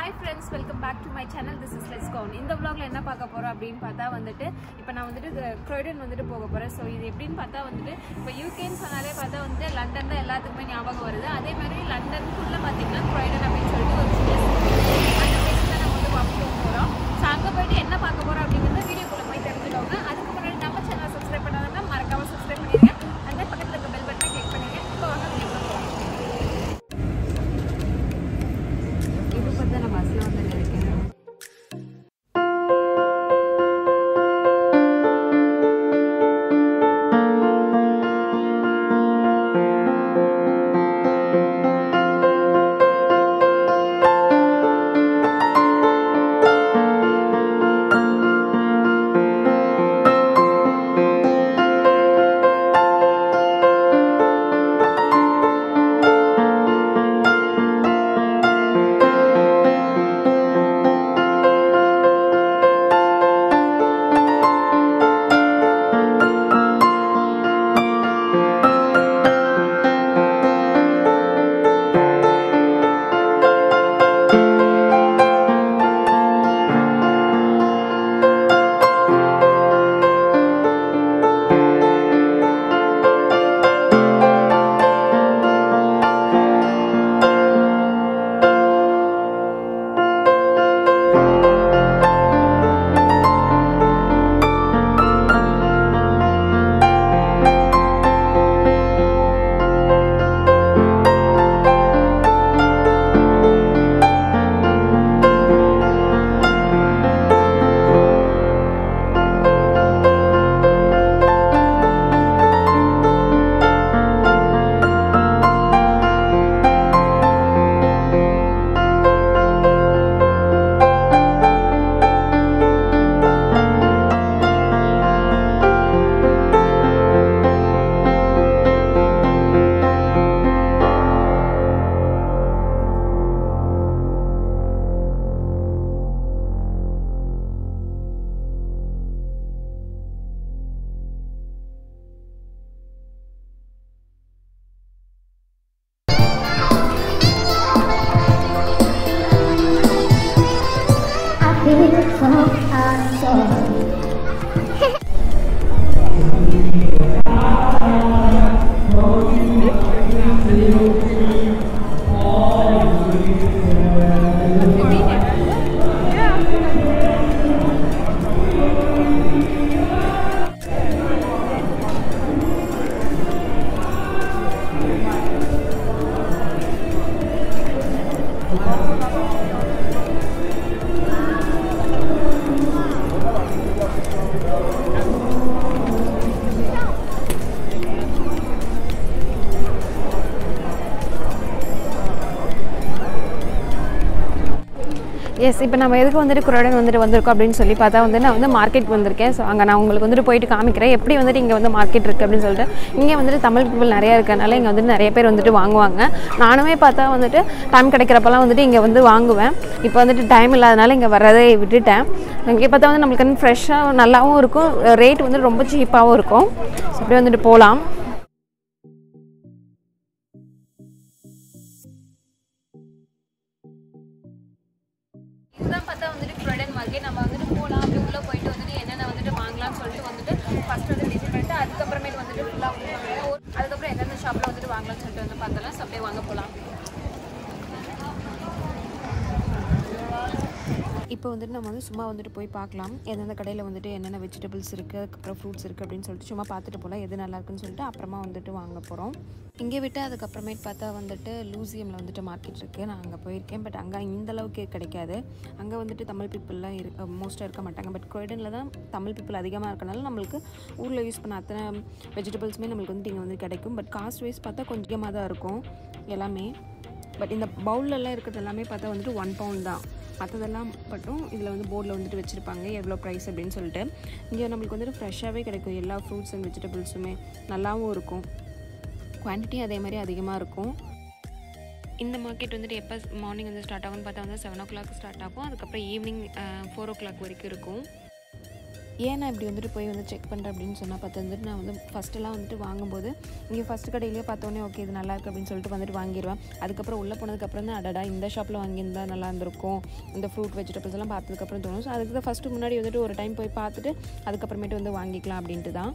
Hi friends welcome back to my channel this is let's கவுன் இந்த vlogல என்ன பார்க்க போறோம் அப்படின்னு பார்த்தா வந்துட்டு இப்போ நான் வந்துட்டு க்ரோய்டன் வந்துட்டு போக போறேன் ஸோ இது எப்படின்னு பார்த்தா வந்துட்டு இப்போ யூகேன்னு சொன்னாலே பார்த்தா வந்துட்டு லண்டன் தான் எல்லாத்துக்குமே ஞாபகம் வருது அதே மாதிரி லண்டனுக்குள்ள பார்த்தீங்கன்னா க்ரோய்டன் அப்படின்னு சொல்லிட்டு ஒரு சின்ன அந்த place தான் நம்ம வந்து பார்க்க போகிறோம் ஸோ அங்கே போயிட்டு என்ன பார்க்க போறோம் அப்படிங்கிறத வீடியோக்குள்ள போய் தெரிஞ்சுக்கோங்க அதுக்கு முன்னாடி நம்ம சேனல் சப்ஸ்கிரைப் பண்ணாங்கன்னா மறக்காம சப்ஸ்கிரைப் பண்ணிடுங்க அந்த பக்கத்தில் இருக்க பெல் பட்டனை கிளிக் பண்ணுங்க இப்போ வாங்க வீடியோக்குள்ள போகலாம் இப்போ பார்த்தா நான் பஸ்ஸில் வந்து இருக்கேன் I feel so unsure. Yes இப்போ நம்ம எதுக்கு வந்துட்டு குரோடன் வந்துட்டு வந்திருக்கோம் அப்படின்னு சொல்லி பார்த்தா வந்து நான் வந்து மார்க்கெட் வந்திருக்கேன் ஸோ அங்கே நான் உங்களுக்கு வந்துட்டு போயிட்டு காமிக்கிறேன் எப்படி வந்துட்டு இங்கே வந்து மார்க்கெட் இருக்குது அப்படின்னு சொல்லிட்டு இங்கே வந்துட்டு தமிழ் பீப்புள் நிறையா இருக்கனால இங்கே வந்துட்டு நிறைய பேர் வந்துட்டு வாங்குவாங்க நானுமே பார்த்தா வந்துட்டு டைம் கிடைக்கிறப்பெல்லாம் வந்துட்டு இங்கே வந்து வாங்குவேன் இப்போ வந்துட்டு டைம் இல்லாதனால இங்கே வரதே விட்டுட்டேன் இங்கே பார்த்தா வந்து நம்மளுக்கு வந்து ஃப்ரெஷ்ஷாக நல்லாவும் இருக்கும் ரேட் வந்து ரொம்ப சீப்பாகவும் இருக்கும் ஸோ அப்படியே வந்துட்டு போகலாம் இதுதான் பார்த்தா வந்துட்டு க்ரோடன் மார்க்கெட் நம்ம வந்துட்டு போகலாம் அப்படி உள்ளே போயிட்டு வந்துட்டு என்னென்ன வந்துட்டு வாங்கலாம்னு சொல்லிட்டு வந்துட்டு ஃபர்ஸ்ட் வந்து டிசைட் பண்ணிட்டு அதுக்கப்புறமேட்டு வந்துட்டு ஃபுல்லாக அதுக்கப்புறம் எந்தெந்த ஷாப்பில் வந்துட்டு வாங்கலாம்னு சொல்லிட்டு வந்து பார்த்தலாம் ஸோ அப்படியே வாங்க போகலாம் இப்போ வந்துட்டு நம்ம வந்து சும்மா வந்துட்டு போய் பார்க்கலாம் எந்தெந்த கடையில் வந்துட்டு என்னென்ன வெஜிடபிள்ஸ் இருக்குது அதுக்கப்புறம் ஃப்ரூட்ஸ் இருக்குது அப்படின்னு சொல்லிட்டு சும்மா பார்த்துட்டு போகலாம் எது நல்லா இருக்குன்னு சொல்லிட்டு அப்புறமா வந்துட்டு வாங்க போகிறோம் இங்கே விட்டு அதுக்கப்புறமேட்டு பார்த்தா வந்துட்டு லூசியமில் வந்துட்டு மார்க்கெட் இருக்குது நான் அங்கே போயிருக்கேன் பட் அங்கே இந்த அளவுக்கு கிடைக்காது அங்கே வந்துட்டு தமிழ் பீப்புளெலாம் இரு மோஸ்ட்டாக இருக்க மாட்டாங்க பட் கொய்டனில் தான் தமிழ் பீப்புள் அதிகமாக இருக்கனால நம்மளுக்கு ஊரில் யூஸ் பண்ண அத்தனை வெஜிடபிள்ஸுமே நம்மளுக்கு வந்துட்டு இங்கே வந்து கிடைக்கும் பட் காஸ்ட் வைஸ் பார்த்தா கொஞ்சமாக தான் இருக்கும் எல்லாமே பட் இந்த பவுல்லலாம் இருக்கிறது எல்லாமே பார்த்தா வந்துட்டு ஒன் பவுண்ட் தான் மற்றதெல்லாம் மட்டும் இதில் வந்து போர்டில் வந்துட்டு வச்சுருப்பாங்க எவ்வளோ ப்ரைஸ் அப்படின்னு சொல்லிட்டு இங்கே நம்மளுக்கு வந்துட்டு ஃப்ரெஷ்ஷாகவே கிடைக்கும் எல்லா ஃப்ரூட்ஸ் அண்ட் வெஜிடபிள்ஸுமே நல்லாவும் இருக்கும் குவான்டிட்டியும் அதே மாதிரி அதிகமாக இருக்கும் இந்த மார்க்கெட் வந்துட்டு எப்போ மார்னிங் வந்து ஸ்டார்ட் ஆகும்னு பார்த்தா வந்து செவன் ஓ கிளாக் ஸ்டார்ட் ஆகும் அதுக்கப்புறம் ஈவினிங் ஃபோர் ஓ கிளாக் வரைக்கும் இருக்கும் ஏன் நான் இப்படி வந்துட்டு போய் வந்து செக் பண்ணுறேன் அப்படின்னு சொன்னால் பார்த்து வந்துட்டு நான் வந்து ஃபஸ்ட்டெல்லாம் வந்துட்டு வாங்கும்போது இங்கே ஃபஸ்ட் கடையிலேயே பார்த்தோன்னே ஓகே இது நல்லா இருக்கு அப்படின்னு சொல்லிட்டு வந்துட்டு வாங்கிடுவேன் அதுக்கப்புறம் உள்ளே போனதுக்கப்புறம் தான் அடடா இந்த ஷாப்பில் வாங்கியிருந்தா நல்லா இருந்திருக்கும் இந்த ஃப்ரூட் வெஜிடபிள்ஸ் எல்லாம் பார்த்ததுக்கப்புறம் தோணும் ஸோ அதுக்கு தான் ஃபஸ்ட்டு முன்னாடி வந்துட்டு ஒரு டைம் போய் பார்த்துட்டு அதுக்கப்புறமேட்டு வந்து வாங்கிக்கலாம் அப்படின்ட்டு தான்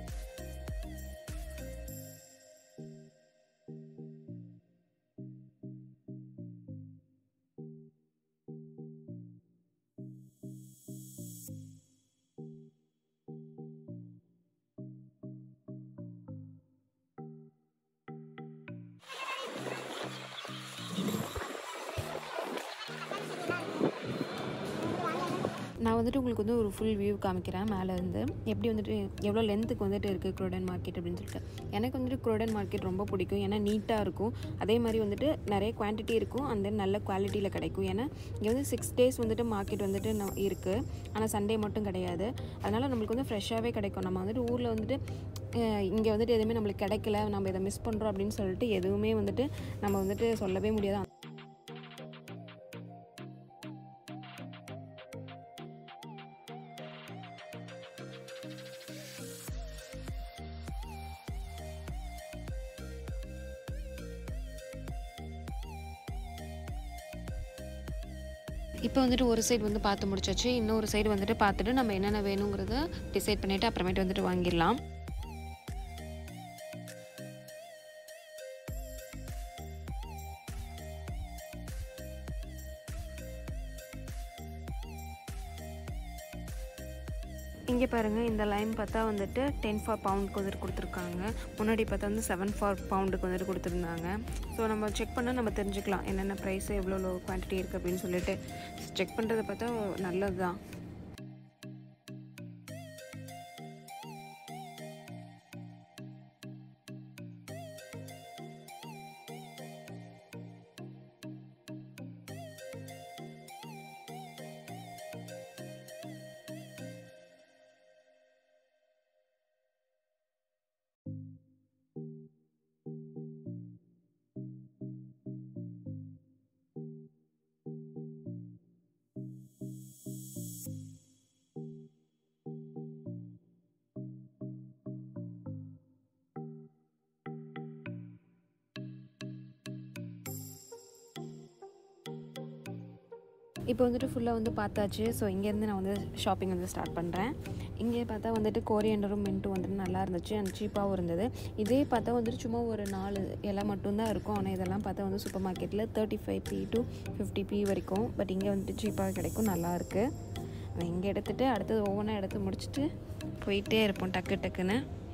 நான் வந்துட்டு உங்களுக்கு வந்து ஒரு ஃபுல் வியூ காமிக்கிறேன் மேலே இருந்து எப்படி வந்துட்டு எவ்வளோ லென்த்துக்கு வந்துட்டு இருக்குது குரோடன் மார்க்கெட் அப்படின்னு சொல்லிட்டு எனக்கு வந்துட்டு குரோடன் மார்க்கெட் ரொம்ப பிடிக்கும் ஏன்னா நீட்டாக இருக்கும் அதே மாதிரி வந்துட்டு நிறைய குவான்டிட்டி இருக்கும் அண்ட் தென் நல்ல குவாலிட்டியில் கிடைக்கும் ஏன்னா இங்கே வந்து சிக்ஸ் டேஸ் வந்துட்டு மார்க்கெட் வந்துட்டு ந- இருக்குது ஆனால் சண்டே மட்டும் கிடையாது அதனால் நம்மளுக்கு வந்து ஃப்ரெஷ்ஷாகவே கிடைக்கும் நம்ம வந்துட்டு ஊரில் வந்துட்டு இங்கே வந்துட்டு எதுவுமே நம்மளுக்கு கிடைக்கல நம்ம இதை மிஸ் பண்ணுறோம் அப்படின்னு சொல்லிட்டு எதுவுமே வந்துட்டு நம்ம வந்துட்டு சொல்லவே முடியாது இப்போ வந்துட்டு ஒரு சைடு வந்து பார்த்து முடிச்சாச்சு இன்னொரு சைடு வந்துட்டு பார்த்துட்டு நம்ம என்னென்ன வேணுங்கிறத டிசைட் பண்ணிவிட்டு அப்புறமேட்டு வந்துட்டு வாங்கிடலாம் இங்கே பாருங்கள் இந்த லைன் பார்த்தா வந்துட்டு டென் ஃபார் பவுண்டுக்கு வந்துட்டு கொடுத்துருக்காங்க முன்னாடி பார்த்தா வந்து செவன் ஃபார் பவுண்டுக்கு வந்துட்டு கொடுத்துருந்தாங்க ஸோ நம்ம செக் பண்ணால் நம்ம தெரிஞ்சுக்கலாம் என்னென்ன ப்ரைஸ் எவ்வளோ லோ குவான்டிட்டி இருக்குது அப்படின்னு சொல்லிட்டு செக் பண்ணுறதை பார்த்தா நல்லது தான் இப்போ வந்துட்டு ஃபுல்லாக வந்து பார்த்தாச்சு ஸோ இங்கேருந்து நான் வந்து ஷாப்பிங் வந்து ஸ்டார்ட் பண்ணுறேன் இங்கே பார்த்தா வந்துட்டு கோரியண்டரும் மின்ட்டும் வந்துட்டு நல்லா இருந்துச்சு அண்ட் சீப்பாகவும் இருந்தது இதே பார்த்தா வந்துட்டு சும்மா ஒரு நாலு இலை மட்டும்தான் இருக்கும் ஆனால் இதெல்லாம் பார்த்தா வந்து சூப்பர் மார்க்கெட்டில் thirty five P to fifty P வரைக்கும் பட் இங்கே வந்துட்டு சீப்பாக கிடைக்கும் நல்லா இருக்குது இங்கே எடுத்துகிட்டு அடுத்தது ஒவ்வொன்றா எடுத்து முடிச்சுட்டு போயிட்டே இருப்போம் டக்கு டக்குன்னு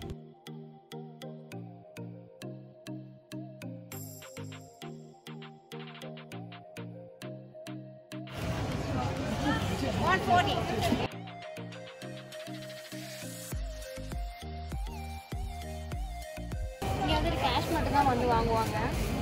இங்கே வந்துட்டு கேஷ் மட்டும் தான் வந்து வாங்குவாங்க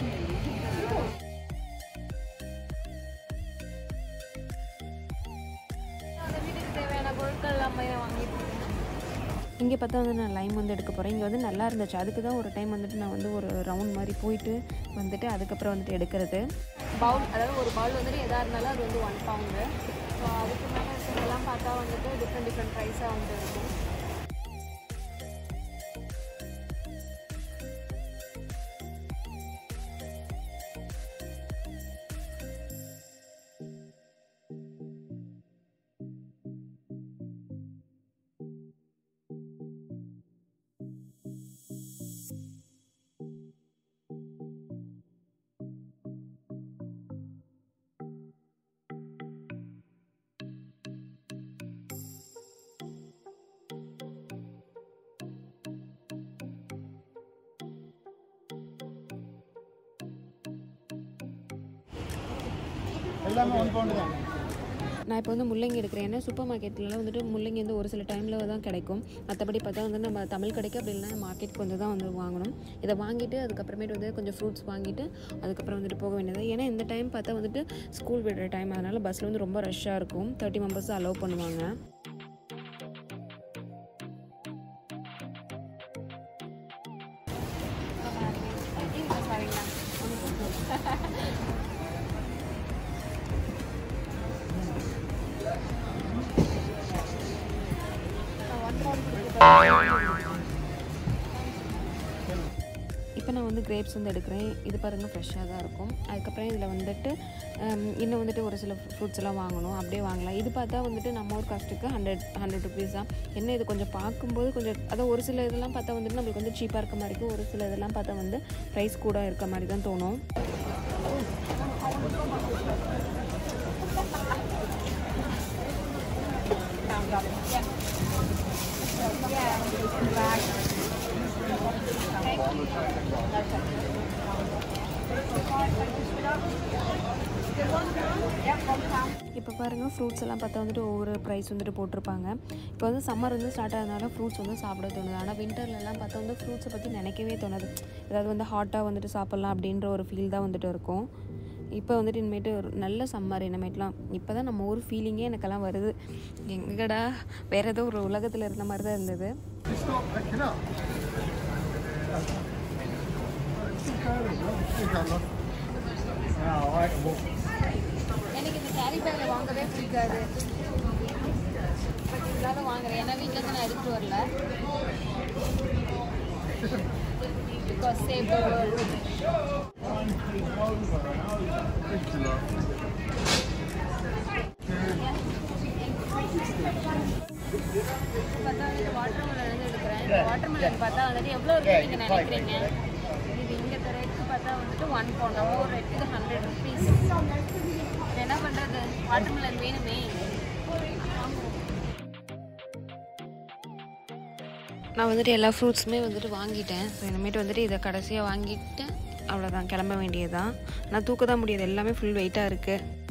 வீட்டுக்கு தேவையான பொருட்கள் எல்லாமே வாங்கிட்டு இங்கே பார்த்தா வந்து நான் லைம் வந்து எடுக்க போகிறேன் இங்கே வந்து நல்லா இருந்துச்சு அதுக்கு தான் ஒரு டைம் வந்துட்டு நான் வந்து ஒரு ரவுண்ட் மாதிரி போயிட்டு வந்துட்டு அதுக்கப்புறம் வந்துட்டு எடுக்கிறது பவுல் அதாவது ஒரு பவுல் வந்துட்டு எதாக இருந்தாலும் அது வந்து ஒன் பவுண்டு ஸோ அதுக்கு மேலே இருக்கிறதெல்லாம் பார்த்தா வந்துட்டு டிஃப்ரெண்ட் டிஃப்ரெண்ட் ப்ரைஸாக வந்துட்டு இருக்கும் எல்லாமே ஒன் பவுண்டு தான் நான் இப்போ வந்து முள்ளங்கி எடுக்கிறேன் ஏன்னா சூப்பர் மார்க்கெட்லலாம் வந்துட்டு முள்ளங்கி வந்து ஒரு சில டைமில் தான் கிடைக்கும் மற்றபடி பார்த்தா வந்து நம்ம தமிழ் கடைக்கு அப்படி இல்லைன்னா மார்க்கெட்டுக்கு வந்து தான் வந்து வாங்கணும் இதை வாங்கிட்டு அதுக்கப்புறமேட்டு வந்து கொஞ்சம் ஃப்ரூட்ஸ் வாங்கிட்டு அதுக்கப்புறம் வந்துட்டு போக வேண்டியது ஏன்னா இந்த டைம் பார்த்தா வந்துட்டு ஸ்கூல் விடுற டைம் அதனால் பஸ்ஸில் வந்து ரொம்ப ரஷ்ஷாக இருக்கும் தேர்ட்டி மெம்பர்ஸ் அலோவ் பண்ணுவாங்க இப்போ நான் வந்து கிரேப்ஸ் வந்து எடுக்கிறேன் இது பாருங்கள் ஃப்ரெஷ்ஷாக தான் இருக்கும் அதுக்கப்புறம் இதில் வந்துட்டு ஹம், இன்னும் வந்துட்டு ஒரு சில ஃப்ரூட்ஸ் எல்லாம் வாங்கணும் அப்படியே வாங்கலாம் இது பார்த்தா வந்துட்டு நம்ம ஒரு காஸ்ட்டுக்கு ஹண்ட்ரட் ஹண்ட்ரட் ருபீஸ் தான் என்ன இது கொஞ்சம் பார்க்கும்போது கொஞ்சம் அதான் ஒரு சில இதெல்லாம் பார்த்தா வந்துட்டு நம்மளுக்கு வந்து சீப்பாக இருக்க மாதிரி இருக்கும் ஒரு சில இதெல்லாம் பார்த்தா வந்து ப்ரைஸ் கூட இருக்க மாதிரி தான் தோணும் இப்போ பாருங்கள் ஃப்ரூட்ஸ் எல்லாம் பார்த்தா வந்துட்டு ஒவ்வொரு ப்ரைஸ் வந்துட்டு போட்டிருப்பாங்க இப்போ வந்து சம்மர் வந்து ஸ்டார்ட் ஆகிறதுனால ஃப்ரூட்ஸ் வந்து சாப்பிட தோணுது ஆனால் விண்டர்லலாம் பார்த்தா வந்து ஃப்ரூட்ஸை பற்றி நினைக்கவே தோணாது ஏதாவது வந்து ஹாட்டாக வந்துட்டு சாப்பிட்லாம் அப்படின்ற ஒரு ஃபீல் தான் வந்துட்டு இருக்கும் இப்போ வந்துட்டு இனிமேட்டு ஒரு நல்ல சம்மர் இனிமேட்லாம் இப்போ தான் நம்ம ஊர் ஃபீலிங்கே எனக்கெல்லாம் வருது எங்கடா வேறு ஏதோ ஒரு உலகத்தில் இருந்த மாதிரி தான் இருந்தது Just stop picking up. Now, I will. எனக்கு இந்த கேரி பேக்கில் வாங்கவே பிடிக்காது பட் இருந்தாலும் வாங்குறேன் ஏன்னா வீட்டில் இருந்து நான் எடுத்துட்டு வரல பிகாஸ் சேவ் த பார்த்தா வந்து வாட்டர் மெலன் வந்து எடுக்கிறேன் இந்த வாட்டர் மெலன் பார்த்தா வந்துட்டு எவ்வளோ இருக்குன்னு நீங்கள் நினைக்கிறீங்க இது இங்கே ரேட்டு பார்த்தா வந்துட்டு ஒன் பவுண்ட் நம்ம ஒரு ரேட்டுக்கு ஹண்ட்ரட் ருபீஸ் என்ன பண்ணுறது வாட்டர் மெலன் வேணுமே நான் வந்துட்டு எல்லா ஃப்ரூட்ஸுமே வந்துட்டு வாங்கிட்டேன் ஸோ இனிமேட்டு வந்துட்டு இதை கடைசியாக வாங்கிட்டு அவ்வளோதான் கிளம்ப வேண்டியதுதான் நான் தூக்க தான் முடியாது எல்லாமே ஃபுல் வெயிட்டாக இருக்குது